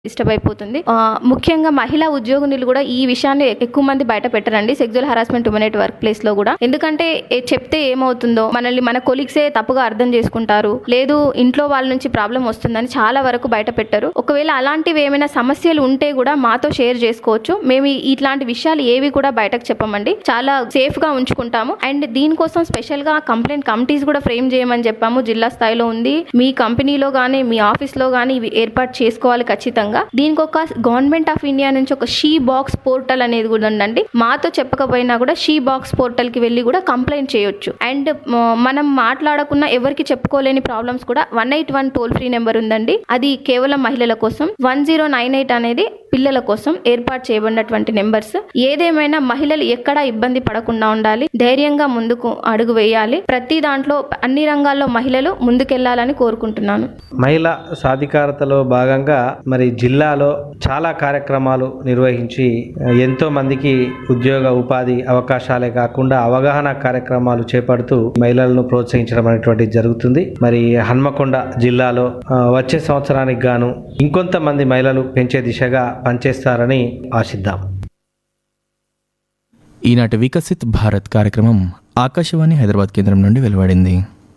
disturb అయిపోతుంది ఆ, ముఖ్యంగా మహిళా ఉద్యోగులు కూడా ఈ విషయాన్ని ఎక్కువ మంది బయట పెట్టరండి sexual harassment women at work place లో కూడా ఎందుకంటే ఏ- చెప్తే ఏమవుతుందో మనల్ని మన కొలీగ్సే తప్పుగా అర్థం చేసుకుంటారు లేదు ఇంట్లో వాళ్ళ నుంచి ప్రాబ్లం వస్తుందని చాలా వరకు బయట పెట్టరు ఒకవేళ అలాంటివి ఏమైనా సమస్యలు ఉంటే కూడా మాతో షేర్ చేసుకోవచ్చు మేము ఈ- ఇట్లాంటి విషయాలు ఏవి కూడా బయటకు చెప్పమండి చాలా సేఫ్ గా ఉంచుకుంటాము అండ్ దీనికోసం స్పెషల్ గా కంప్లైంట్ కమిటీస్ కూడా ఫ్రేమ్ చేయమని చెప్పాము జిల్లా స్థాయిలో ఉంది మీ కంపెనీలో గానీ మీ ఆఫీస్ లో గానీ ఇవి ఏర్పాటు చేసుకోవాలి ఖచ్చితంగా దీనికి ఒక గవర్నమెంట్ ఆఫ్ ఇండియా నుంచి ఒక షీ బాక్స్ పోర్టల్ అనేది కూడా ఉందండి మాతో చెప్పకపోయినా కూడా షీ బాక్స్ పోర్టల్ కి వెళ్ళి కూడా కంప్లైంట్ చేయొచ్చు అండ్ మనం మాట్లాడకున్న ఎవరికి చెప్పుకోలేని ప్రాబ్లమ్స్ కూడా one eight one toll free number ఉందండి అది కేవలం మహిళల కోసం వన్ జీరో నైన్ ఎయిట్ అనేది పిల్లల కోసం ఏర్పాటు చేయబడినటువంటి నెంబర్స్ ఏదేమైనా మహిళలు ఎక్కడా ఇబ్బంది పడకుండా ఉండాలి ధైర్యంగా ముందుకు అడుగు వేయాలి ప్రతి దాంట్లో అన్ని రంగాల్లో మహిళలు ముందుకెళ్లాలని కోరుకుంటున్నాను మహిళా సాధికారతలో భాగంగా మరి జిల్లాలో చాలా కార్యక్రమాలు నిర్వహించి ఎంతో మందికి ఉద్యోగ ఉపాధి అవకాశాలే కాకుండా అవగాహన కార్యక్రమాలు చేపడుతూ మహిళలను ప్రోత్సహించడం అనేటువంటిది జరుగుతుంది మరి హన్మకొండ జిల్లాలో ఆ, వచ్చే సంవత్సరానికి గాను ఇంకొంతమంది మహిళలు పెంచే దిశగా పనిచేస్తారని ఆశిద్దాం ఈనాటి వికసిత్ భారత్ కార్యక్రమం ఆకాశవాణి హైదరాబాద్ కేంద్రం నుండి వెలువడింది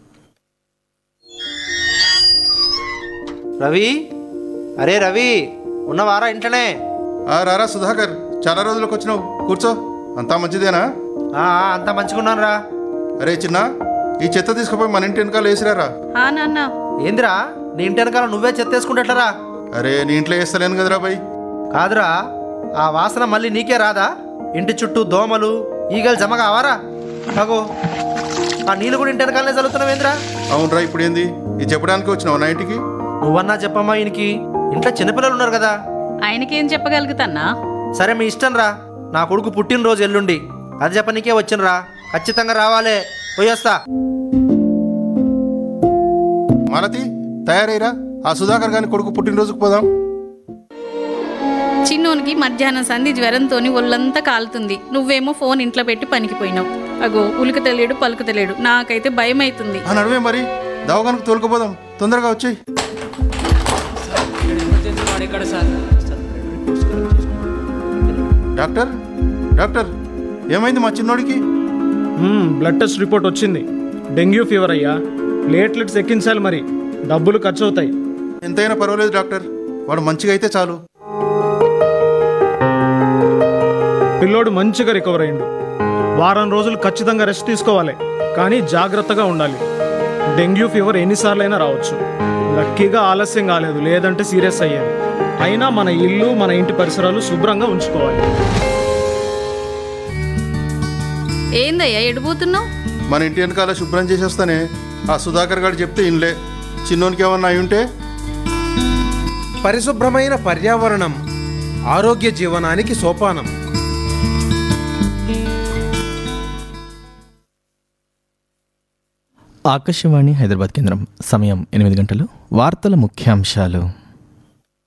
రవి అరే రవి ఉన్నవారా ఇంట్లోనే ఆ రారా సుధాకర్ చాలా రోజులకు వచ్చినావు కూర్చో అంతా మంచిదేనా ఆ, ఆ, అంతా మంచిగున్నాను రా అరే చిన్న ఈ చెత్త తీసుకుపోయి మన ఇంటి వెనకాల వేసిరారా ఆ నాన్న ఏందిరా నీ ఇంటి వెనకాల నువ్వే చెత్తేసుకుంటట్లరా అరే నీ ఇంట్లో వేస్తలేను కదరా బై కాదురా ఆ వాసన మళ్ళీ నీకే రాదా ఇంటి చుట్టూ దోమలు ఈగలు జమ కావారా అగో ఆ నీళ్ళు కూడా ఇంటి వెనకాలనే చల్లుతున్నావేంద్రా అవునరా ఇప్పుడు ఏంది ఇది చెప్పడానికి వచ్చినావు నా ఇంటికి నువ్వన్నా చెప్పమ్మా ఈయనకి ఇంట్లో చిన్నపిల్లలు ఉన్నారు కదా ఆయనకేం చెప్పగలుగుతాన్నా సరే మీ ఇష్టం రా నా కొడుకు పుట్టినరోజు ఎల్లుండి అది చెప్పనీకే వచ్చినరా ఖచ్చితంగా రావాలే పోయొస్తా మాలతి తయారైరా ఆ సుధాకర్ గాని కొడుకు పుట్టినరోజుకు పోదాం చిన్నోనికి మధ్యాహ్నం సంధి జ్వరంతోని ఒళ్ళంతా కాలుతుంది నువ్వేమో ఫోన్ ఇంట్లో పెట్టి పనికిపోయినావు అగో ఉలిక తెలియడు పలుకు తెలియడు నాకైతే భయం అవుతుంది ఆ నడువే మరి దవాఖానకు తోలుకుపోదాం తొందరగా వచ్చేయి డాక్టర్ డాక్టర్ ఏమైంది మా చిన్నోడికి మ్మ్, బ్లడ్ టెస్ట్ రిపోర్ట్ వచ్చింది డెంగ్యూ ఫీవర్ అయ్యా ప్లేట్లెట్స్ ఎక్కించాలి మరి డబ్బులు ఖర్చు అవుతాయి ఎంతైనా పర్వాలేదు డాక్టర్ వాడు మంచిగా అయితే చాలు పిల్లోడు మంచిగా రికవర్ అయిండు వారం రోజులు ఖచ్చితంగా రెస్ట్ తీసుకోవాలి కానీ జాగ్రత్తగా ఉండాలి డెంగ్యూ ఫీవర్ ఎన్నిసార్లైనా రావచ్చు లక్కీగా ఆలస్యం కాలేదు లేదంటే సీరియస్ అయ్యేది అయినా మన ఇల్లు మన ఇంటి పరిసరాలు శుభ్రంగా ఉంచుకోవాలి ఏందయ్యా ఎడిపోతున్నావు మన ఇంటి వెనకాల శుభ్రం చేసేస్తానే ఆ సుధాకర్ గారు చెప్తే ఇన్లే చిన్నోనికి ఏమన్నా అయి ఉంటే పరిశుభ్రమైన పర్యావరణం ఆరోగ్య జీవనానికి సోపానం ఆకాశవాణి హైదరాబాద్ కేంద్రం సమయం ఎనిమిది గంటలు వార్తల ముఖ్యాంశాలు